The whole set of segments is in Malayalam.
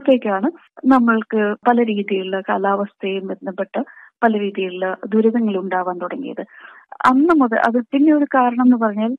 അപ്പോഴത്തേക്കാണ് നമ്മൾക്ക് പല രീതിയിലുള്ള കാലാവസ്ഥയും ബന്ധപ്പെട്ട പല രീതിയിലുള്ള ദുരിതങ്ങൾ ഉണ്ടാവാൻ തുടങ്ങിയത് അന്ന് മുതൽ അത് പിന്നെ ഒരു കാരണം എന്ന് പറഞ്ഞാൽ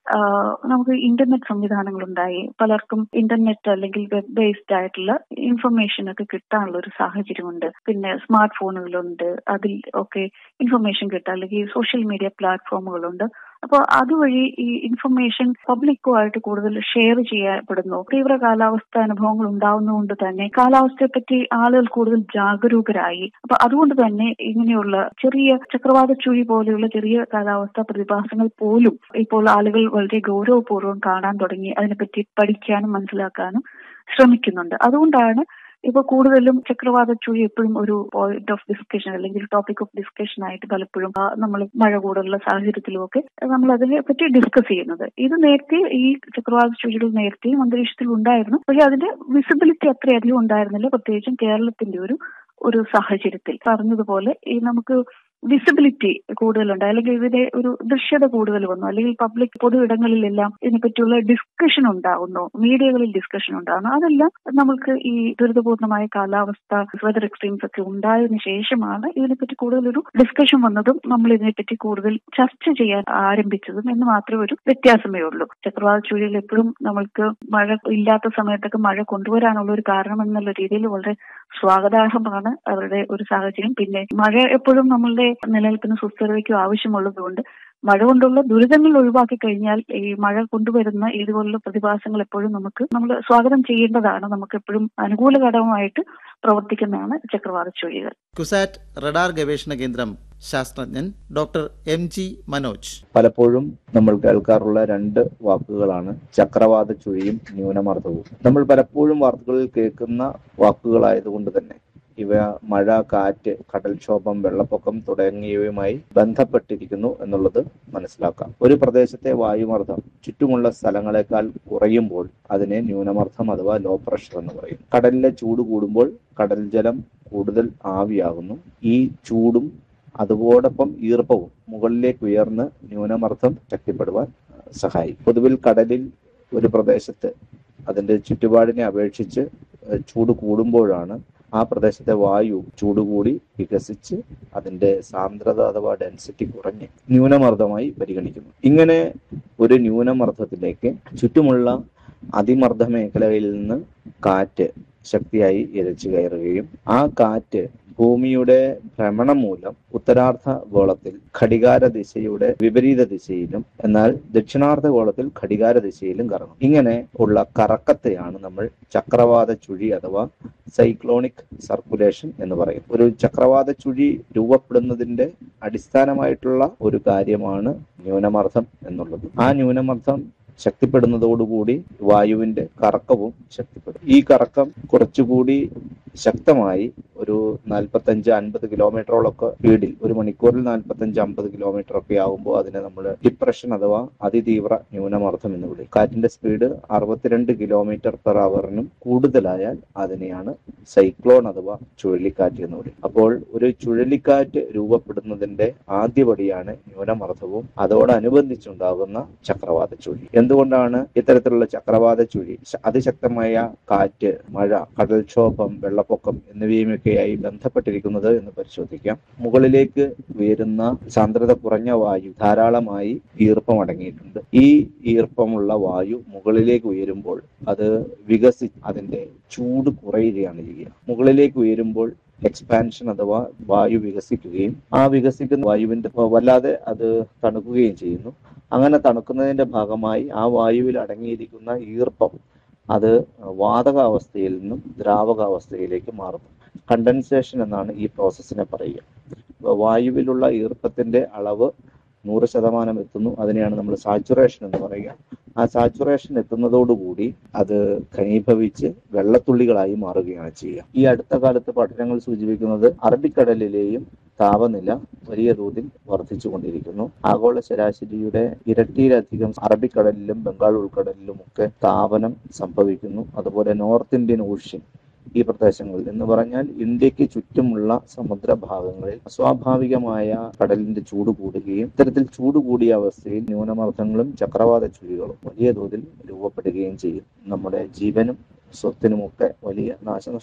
നമുക്ക് ഇന്റർനെറ്റ് സംവിധാനങ്ങൾ ഉണ്ടായി പലർക്കും ഇന്റർനെറ്റ് അല്ലെങ്കിൽ വെബ് ബേസ്ഡ് ആയിട്ടുള്ള ഇൻഫർമേഷൻ ഒക്കെ കിട്ടാനുള്ള ഒരു സാഹചര്യമുണ്ട് പിന്നെ സ്മാർട്ട് ഫോണുകളുണ്ട് അതിൽ ഒക്കെ ഇൻഫർമേഷൻ കിട്ടാൻ അല്ലെങ്കിൽ സോഷ്യൽ മീഡിയ പ്ലാറ്റ്ഫോമുകളുണ്ട് അപ്പോൾ അതുവഴി ഈ ഇൻഫർമേഷൻ പബ്ലിക്കുമായിട്ട് കൂടുതൽ ഷെയർ ചെയ്യപ്പെടുന്നു തീവ്ര കാലാവസ്ഥ അനുഭവങ്ങൾ ഉണ്ടാവുന്നതുകൊണ്ട് തന്നെ കാലാവസ്ഥയെ പറ്റി ആളുകൾ കൂടുതൽ ജാഗരൂകരായി അപ്പൊ അതുകൊണ്ട് തന്നെ ഇങ്ങനെയുള്ള ചെറിയ ചക്രവാത ചുഴി പോലെയുള്ള ചെറിയ കാലാവസ്ഥ പ്രതിഭാസങ്ങൾ പോലും ഇപ്പോൾ ആളുകൾ വളരെ ഗൗരവപൂർവ്വം കാണാൻ തുടങ്ങി അതിനെപ്പറ്റി പഠിക്കാനും മനസ്സിലാക്കാനും ശ്രമിക്കുന്നുണ്ട് അതുകൊണ്ടാണ് ഇപ്പൊ കൂടുതലും ചക്രവാത ചുഴി എപ്പോഴും ഒരു പോയിന്റ് ഓഫ് ഡിസ്കഷൻ അല്ലെങ്കിൽ ടോപ്പിക് ഓഫ് ഡിസ്കഷൻ ആയിട്ട് പലപ്പോഴും നമ്മൾ മഴ കൂടുതലുള്ള സാഹചര്യത്തിലുമൊക്കെ നമ്മൾ അതിനെ പറ്റി ഡിസ്കസ് ചെയ്യുന്നത് ഇത് നേരത്തെ ഈ ചക്രവാത ചുഴികൾ നേരത്തെയും അന്തരീക്ഷത്തിൽ ഉണ്ടായിരുന്നു പക്ഷെ അതിന്റെ വിസിബിലിറ്റി അത്രയധികം ഉണ്ടായിരുന്നില്ല പ്രത്യേകിച്ചും കേരളത്തിന്റെ ഒരു ഒരു സാഹചര്യത്തിൽ പറഞ്ഞതുപോലെ ഈ നമുക്ക് വിസിബിലിറ്റി കൂടുതലുണ്ട് അല്ലെങ്കിൽ ഇതിന്റെ ഒരു ദൃശ്യത കൂടുതൽ വന്നു അല്ലെങ്കിൽ പബ്ലിക് പൊതു ഇടങ്ങളിലെല്ലാം ഇതിനെപ്പറ്റിയുള്ള ഡിസ്കഷൻ ഉണ്ടാകുന്നു മീഡിയകളിൽ ഡിസ്കഷൻ ഉണ്ടാകുന്നു അതെല്ലാം നമുക്ക് ഈ ദുരിതപൂർണമായ കാലാവസ്ഥ വെതർ എക്സ്ട്രീംസ് ഒക്കെ ഉണ്ടായതിനു ശേഷമാണ് ഇതിനെപ്പറ്റി കൂടുതലൊരു ഡിസ്കഷൻ വന്നതും നമ്മൾ ഇതിനെപ്പറ്റി കൂടുതൽ ചർച്ച ചെയ്യാൻ ആരംഭിച്ചതും എന്ന് മാത്രമേ ഒരു വ്യത്യാസമേ ഉള്ളൂ ചക്രവാത ചുഴിയിൽ എപ്പോഴും നമ്മൾക്ക് മഴ ഇല്ലാത്ത സമയത്തൊക്കെ മഴ കൊണ്ടുവരാനുള്ള ഒരു കാരണം എന്നുള്ള രീതിയിൽ വളരെ സ്വാഗതാർഹമാണ് അവരുടെ ഒരു സാഹചര്യം പിന്നെ മഴ എപ്പോഴും നമ്മളുടെ നിലനിൽപ്പിന് സുസ്ഥിരതയ്ക്കും ആവശ്യമുള്ളതുകൊണ്ട് മഴ കൊണ്ടുള്ള ദുരിതങ്ങൾ ഒഴിവാക്കി കഴിഞ്ഞാൽ ഈ മഴ കൊണ്ടുവരുന്ന ഇതുപോലുള്ള പ്രതിഭാസങ്ങൾ എപ്പോഴും നമുക്ക് നമ്മൾ സ്വാഗതം ചെയ്യേണ്ടതാണ് നമുക്ക് എപ്പോഴും അനുകൂല ഘടകമായിട്ട് പ്രവർത്തിക്കുന്നതാണ് ചക്രവാത ചുഴികൾ കുസാറ്റ് റഡാർ ഗവേഷണ കേന്ദ്രം ശാസ്ത്രജ്ഞൻ ഡോക്ടർ എം ജി മനോജ് പലപ്പോഴും നമ്മൾ കേൾക്കാറുള്ള രണ്ട് വാക്കുകളാണ് ചക്രവാത ചുഴിയും ന്യൂനമർദ്ദവും നമ്മൾ പലപ്പോഴും വാർത്തകളിൽ കേൾക്കുന്ന വാക്കുകളായതുകൊണ്ട് തന്നെ ഇവ മഴ കാറ്റ് കടൽക്ഷോഭം വെള്ളപ്പൊക്കം തുടങ്ങിയവയുമായി ബന്ധപ്പെട്ടിരിക്കുന്നു എന്നുള്ളത് മനസ്സിലാക്കാം ഒരു പ്രദേശത്തെ വായുമർദ്ദം ചുറ്റുമുള്ള സ്ഥലങ്ങളെക്കാൾ കുറയുമ്പോൾ അതിനെ ന്യൂനമർദ്ദം അഥവാ ലോ പ്രഷർ എന്ന് പറയും കടലിലെ ചൂട് കൂടുമ്പോൾ കടൽ ജലം കൂടുതൽ ആവിയാകുന്നു ഈ ചൂടും അതോടൊപ്പം ഈർപ്പവും മുകളിലേക്ക് ഉയർന്ന് ന്യൂനമർദ്ദം ശക്തിപ്പെടുവാൻ സഹായിക്കും പൊതുവിൽ കടലിൽ ഒരു പ്രദേശത്ത് അതിന്റെ ചുറ്റുപാടിനെ അപേക്ഷിച്ച് ചൂട് കൂടുമ്പോഴാണ് ആ പ്രദേശത്തെ വായു ചൂട് കൂടി വികസിച്ച് അതിന്റെ സാന്ദ്രത അഥവാ ഡെൻസിറ്റി കുറഞ്ഞ് ന്യൂനമർദ്ദമായി പരിഗണിക്കുന്നു ഇങ്ങനെ ഒരു ന്യൂനമർദ്ദത്തിലേക്ക് ചുറ്റുമുള്ള അതിമർദ്ദ മേഖലയിൽ നിന്ന് കാറ്റ് ശക്തിയായി ഇരച്ചു കയറുകയും ആ കാറ്റ് ഭൂമിയുടെ ഭ്രമണം മൂലം ഉത്തരാർദ്ധ ഗോളത്തിൽ ഘടികാര ദിശയുടെ വിപരീത ദിശയിലും എന്നാൽ ദക്ഷിണാർദ്ധ ഗോളത്തിൽ ഘടികാര ദിശയിലും കറങ്ങും ഇങ്ങനെ ഉള്ള കറക്കത്തെയാണ് നമ്മൾ ചക്രവാത ചുഴി അഥവാ സൈക്ലോണിക് സർക്കുലേഷൻ എന്ന് പറയും ഒരു ചക്രവാത ചുഴി രൂപപ്പെടുന്നതിന്റെ അടിസ്ഥാനമായിട്ടുള്ള ഒരു കാര്യമാണ് ന്യൂനമർദ്ദം എന്നുള്ളത് ആ ന്യൂനമർദ്ദം ശക്തിപ്പെടുന്നതോടുകൂടി വായുവിന്റെ കറക്കവും ശക്തിപ്പെടും ഈ കറക്കം കുറച്ചുകൂടി ശക്തമായി ഒരു നാൽപ്പത്തഞ്ച് അൻപത് കിലോമീറ്ററോളൊക്കെ സ്പീഡിൽ ഒരു മണിക്കൂറിൽ നാൽപ്പത്തഞ്ച് അമ്പത് കിലോമീറ്റർ ഒക്കെ ആകുമ്പോൾ അതിനെ നമ്മൾ ഡിപ്രഷൻ അഥവാ അതിതീവ്ര ന്യൂനമർദ്ദം എന്ന് വിളിക്കും കാറ്റിന്റെ സ്പീഡ് അറുപത്തിരണ്ട് കിലോമീറ്റർ പെർ അവറിനും കൂടുതലായാൽ അതിനെയാണ് സൈക്ലോൺ അഥവാ ചുഴലിക്കാറ്റ് എന്ന് വിളിക്കും അപ്പോൾ ഒരു ചുഴലിക്കാറ്റ് രൂപപ്പെടുന്നതിന്റെ ആദ്യപടിയാണ് ന്യൂനമർദ്ദവും അതോടനുബന്ധിച്ചുണ്ടാകുന്ന ചക്രവാത ചുഴി എന്തുകൊണ്ടാണ് ഇത്തരത്തിലുള്ള ചക്രവാത ചുഴി അതിശക്തമായ കാറ്റ് മഴ കടൽക്ഷോഭം വെള്ളപ്പൊക്കം എന്നിവയുമൊക്കെയായി ബന്ധപ്പെട്ടിരിക്കുന്നത് എന്ന് പരിശോധിക്കാം മുകളിലേക്ക് ഉയരുന്ന സാന്ദ്രത കുറഞ്ഞ വായു ധാരാളമായി ഈർപ്പം അടങ്ങിയിട്ടുണ്ട് ഈ ഈർപ്പമുള്ള വായു മുകളിലേക്ക് ഉയരുമ്പോൾ അത് വികസി അതിന്റെ ചൂട് കുറയുകയാണ് ചെയ്യുക മുകളിലേക്ക് ഉയരുമ്പോൾ എക്സ്പാൻഷൻ അഥവാ വായു വികസിക്കുകയും ആ വികസിക്കുന്ന വായുവിന്റെ വല്ലാതെ അത് തണുക്കുകയും ചെയ്യുന്നു അങ്ങനെ തണുക്കുന്നതിന്റെ ഭാഗമായി ആ വായുവിൽ അടങ്ങിയിരിക്കുന്ന ഈർപ്പം അത് വാതകാവസ്ഥയിൽ നിന്നും ദ്രാവകാവസ്ഥയിലേക്ക് മാറുന്നു കണ്ടൻസേഷൻ എന്നാണ് ഈ പ്രോസസ്സിനെ പറയുക വായുവിലുള്ള ഈർപ്പത്തിന്റെ അളവ് നൂറ് ശതമാനം എത്തുന്നു അതിനെയാണ് നമ്മൾ സാച്ചുറേഷൻ എന്ന് പറയുക ആ സാച്ചുറേഷൻ എത്തുന്നതോടുകൂടി അത് ഘനീഭവിച്ച് വെള്ളത്തുള്ളികളായി മാറുകയാണ് ചെയ്യുക ഈ അടുത്ത കാലത്ത് പഠനങ്ങൾ സൂചിപ്പിക്കുന്നത് അറബിക്കടലിലെയും താപനില വലിയ തോതിൽ വർദ്ധിച്ചു കൊണ്ടിരിക്കുന്നു ആഗോള ശരാശരിയുടെ ഇരട്ടിയിലധികം അറബിക്കടലിലും ബംഗാൾ ഉൾക്കടലിലും ഒക്കെ താപനം സംഭവിക്കുന്നു അതുപോലെ നോർത്ത് ഇന്ത്യൻ ഓഷ്യൻ ഈ പ്രദേശങ്ങളിൽ എന്ന് പറഞ്ഞാൽ ഇന്ത്യക്ക് ചുറ്റുമുള്ള സമുദ്രഭാഗങ്ങളിൽ അസ്വാഭാവികമായ കടലിന്റെ ചൂട് കൂടുകയും ഇത്തരത്തിൽ ചൂട് കൂടിയ അവസ്ഥയിൽ ന്യൂനമർദ്ദങ്ങളും ചക്രവാത ചുഴികളും വലിയ തോതിൽ രൂപപ്പെടുകയും ചെയ്യും നമ്മുടെ ജീവനും സ്വത്തിനുമൊക്കെ വലിയ നാശനഷ്ടം